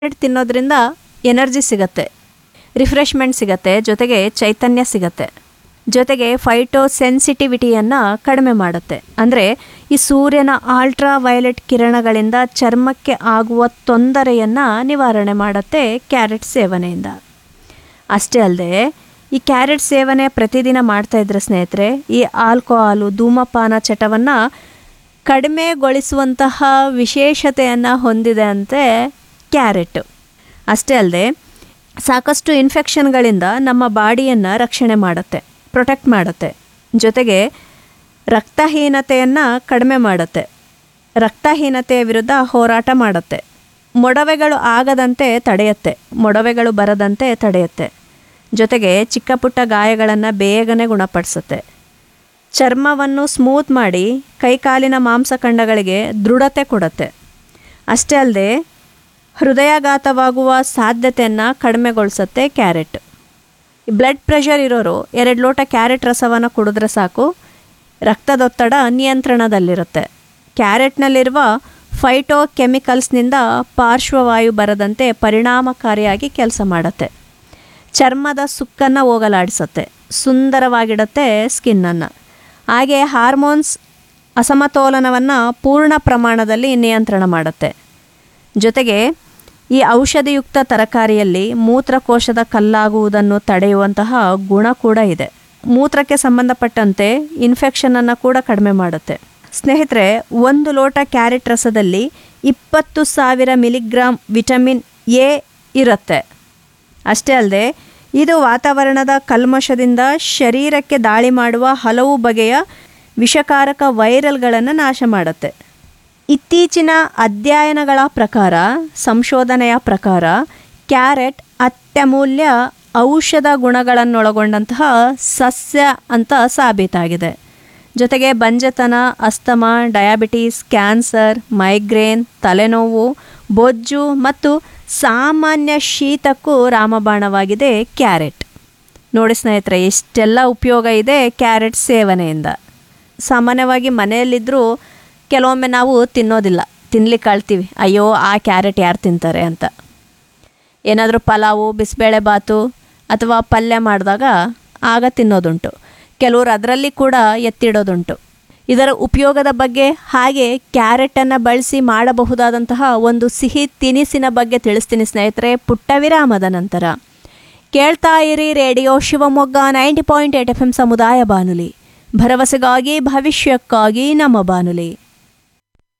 carrot ತಿನ್ನೋದ್ರಿಂದ energy ಸಿಗತ್ತೆ refreshment ಸಿಗತ್ತೆ ಜೊತೆಗೆ ಚೈತನ್ಯ ಸಿಗತ್ತೆ ಜೊತೆಗೆ ಫೈಟೋ ಸೆನ್ಸಿಟಿವಿಟಿಯನ್ನು ಕಡಿಮೆ ಮಾಡುತ್ತೆ ಅಂದರೆ ಈ ಸೂರ್ಯನ ಆಲ್ಟ್ರಾ ವಯಲೆಟ್ ಕಿರಣಗಳಿಂದ ಚರ್ಮಕ್ಕೆ ಆಗುವ ತೊಂದರೆಯನ್ನು ನಿವಾರಣೆ ಮಾಡುತ್ತೆ ಕ್ಯಾರೆಟ್ ಸೇವನೆಯಿಂದ ಅಷ್ಟೇ ಅಲ್ಲದೆ ಈ ಕ್ಯಾರೆಟ್ ಸೇವನೆ ಪ್ರತಿದಿನ ಮಾಡ್ತಾ ಇದ್ರೆ ಸ್ನೇಹಿತರೆ ಈ ಆಲ್ಕೋಹಾಲು ಧೂಮಪಾನ ಚಟವನ್ನು ಕಡಿಮೆಗೊಳಿಸುವಂತಹ ವಿಶೇಷತೆಯನ್ನು ಹೊಂದಿದೆ ಅಂತೆ ಕ್ಯಾರೆಟ್ ಅಷ್ಟೇ ಅಲ್ಲದೆ ಸಾಕಷ್ಟು ಇನ್ಫೆಕ್ಷನ್ಗಳಿಂದ ನಮ್ಮ ಬಾಡಿಯನ್ನು ರಕ್ಷಣೆ ಮಾಡುತ್ತೆ ಪ್ರೊಟೆಕ್ಟ್ ಮಾಡುತ್ತೆ ಜೊತೆಗೆ ರಕ್ತಹೀನತೆಯನ್ನು ಕಡಿಮೆ ಮಾಡುತ್ತೆ ರಕ್ತಹೀನತೆಯ ವಿರುದ್ಧ ಹೋರಾಟ ಮಾಡುತ್ತೆ ಮೊಡವೆಗಳು ಆಗದಂತೆ ತಡೆಯುತ್ತೆ ಮೊಡವೆಗಳು ಬರದಂತೆ ತಡೆಯುತ್ತೆ ಜೊತೆಗೆ ಚಿಕ್ಕ ಪುಟ್ಟ ಗಾಯಗಳನ್ನು ಬೇಗನೆ ಗುಣಪಡಿಸುತ್ತೆ ಚರ್ಮವನ್ನು ಸ್ಮೂತ್ ಮಾಡಿ ಕೈಕಾಲಿನ ಮಾಂಸಖಂಡಗಳಿಗೆ ದೃಢತೆ ಕೊಡುತ್ತೆ ಅಷ್ಟೇ ಅಲ್ಲದೆ ಹೃದಯಾಘಾತವಾಗುವ ಸಾಧ್ಯತೆಯನ್ನು ಕಡಿಮೆಗೊಳಿಸುತ್ತೆ ಕ್ಯಾರೆಟ್ ಬ್ಲಡ್ ಪ್ರೆಷರ್ ಇರೋರು ಎರಡು ಲೋಟ ಕ್ಯಾರೆಟ್ ರಸವನ್ನು ಕುಡಿದ್ರೆ ಸಾಕು ರಕ್ತದೊತ್ತಡ ನಿಯಂತ್ರಣದಲ್ಲಿರುತ್ತೆ ಕ್ಯಾರೆಟ್ನಲ್ಲಿರುವ ಫೈಟೋ ಕೆಮಿಕಲ್ಸ್ನಿಂದ ಪಾರ್ಶ್ವವಾಯು ಬರದಂತೆ ಪರಿಣಾಮಕಾರಿಯಾಗಿ ಕೆಲಸ ಮಾಡುತ್ತೆ ಚರ್ಮದ ಸುಕ್ಕನ್ನು ಹೋಗಲಾಡಿಸುತ್ತೆ ಸುಂದರವಾಗಿಡುತ್ತೆ ಸ್ಕಿನ್ನನ್ನು ಹಾಗೆ ಹಾರ್ಮೋನ್ಸ್ ಅಸಮತೋಲನವನ್ನು ಪೂರ್ಣ ಪ್ರಮಾಣದಲ್ಲಿ ನಿಯಂತ್ರಣ ಮಾಡುತ್ತೆ ಜೊತೆಗೆ ಈ ಔಷಧಿಯುಕ್ತ ತರಕಾರಿಯಲ್ಲಿ ಮೂತ್ರಕೋಶದ ಕಲ್ಲಾಗುವುದನ್ನು ತಡೆಯುವಂತಹ ಗುಣ ಕೂಡ ಇದೆ ಮೂತ್ರಕ್ಕೆ ಸಂಬಂಧಪಟ್ಟಂತೆ ಇನ್ಫೆಕ್ಷನನ್ನು ಕೂಡ ಕಡಿಮೆ ಮಾಡುತ್ತೆ ಸ್ನೇಹಿತರೆ ಒಂದು ಲೋಟ ಕ್ಯಾರೆಟ್ ರಸದಲ್ಲಿ ಇಪ್ಪತ್ತು ಸಾವಿರ ಮಿಲಿಗ್ರಾಮ್ ವಿಟಮಿನ್ ಎ ಇರುತ್ತೆ ಅಷ್ಟೇ ಅಲ್ಲದೆ ಇದು ವಾತಾವರಣದ ಕಲ್ಮಶದಿಂದ ಶರೀರಕ್ಕೆ ದಾಳಿ ಮಾಡುವ ಹಲವು ಬಗೆಯ ವಿಷಕಾರಕ ವೈರಲ್ಗಳನ್ನು ನಾಶ ಮಾಡುತ್ತೆ ಇತ್ತೀಚಿನ ಅಧ್ಯಯನಗಳ ಪ್ರಕಾರ ಸಂಶೋಧನೆಯ ಪ್ರಕಾರ ಕ್ಯಾರೆಟ್ ಅತ್ಯಮೂಲ್ಯ ಔಷಧ ಗುಣಗಳನ್ನೊಳಗೊಂಡಂತಹ ಸಸ್ಯ ಅಂತ ಸಾಬೀತಾಗಿದೆ ಜೊತೆಗೆ ಬಂಜೆತನ ಅಸ್ತಮ ಡಯಾಬಿಟೀಸ್ ಕ್ಯಾನ್ಸರ್ ಮೈಗ್ರೇನ್ ತಲೆನೋವು ಬೊಜ್ಜು ಮತ್ತು ಸಾಮಾನ್ಯ ಶೀತಕ್ಕೂ ರಾಮಬಾಣವಾಗಿದೆ ಕ್ಯಾರೆಟ್ ನೋಡಿ ಸ್ನೇಹಿತರೆ ಇಷ್ಟೆಲ್ಲ ಉಪಯೋಗ ಇದೆ ಕ್ಯಾರೆಟ್ ಸೇವನೆಯಿಂದ ಸಾಮಾನ್ಯವಾಗಿ ಮನೆಯಲ್ಲಿದ್ದರೂ ಕೆಲವೊಮ್ಮೆ ನಾವು ತಿನ್ನೋದಿಲ್ಲ ತಿನ್ಲಿಕ್ಕೆ ಅಳ್ತೀವಿ ಅಯ್ಯೋ ಆ ಕ್ಯಾರೆಟ್ ಯಾರು ತಿಂತಾರೆ ಅಂತ ಏನಾದರೂ ಪಲಾವು ಬಿಸಿಬೇಳೆ ಬಾತು ಅಥವಾ ಪಲ್ಯ ಮಾಡಿದಾಗ ಆಗ ತಿನ್ನೋದುಂಟು ಕೆಲವರು ಅದರಲ್ಲಿ ಕೂಡ ಎತ್ತಿಡೋದುಂಟು ಇದರ ಉಪಯೋಗದ ಬಗ್ಗೆ ಹಾಗೆ ಕ್ಯಾರೆಟನ್ನು ಬಳಸಿ ಮಾಡಬಹುದಾದಂತಹ ಒಂದು ಸಿಹಿ ತಿನಿಸಿನ ಬಗ್ಗೆ ತಿಳಿಸ್ತೀನಿ ಸ್ನೇಹಿತರೆ ಪುಟ್ಟ ವಿರಾಮದ ನಂತರ ಕೇಳ್ತಾ ಇರಿ radio Shivamogga ninety point eight F M ಸಮುದಾಯ ಬಾನುಲಿ ಭರವಸೆಗಾಗಿ ಭವಿಷ್ಯಕ್ಕಾಗಿ ನಮ್ಮ ಬಾನುಲಿ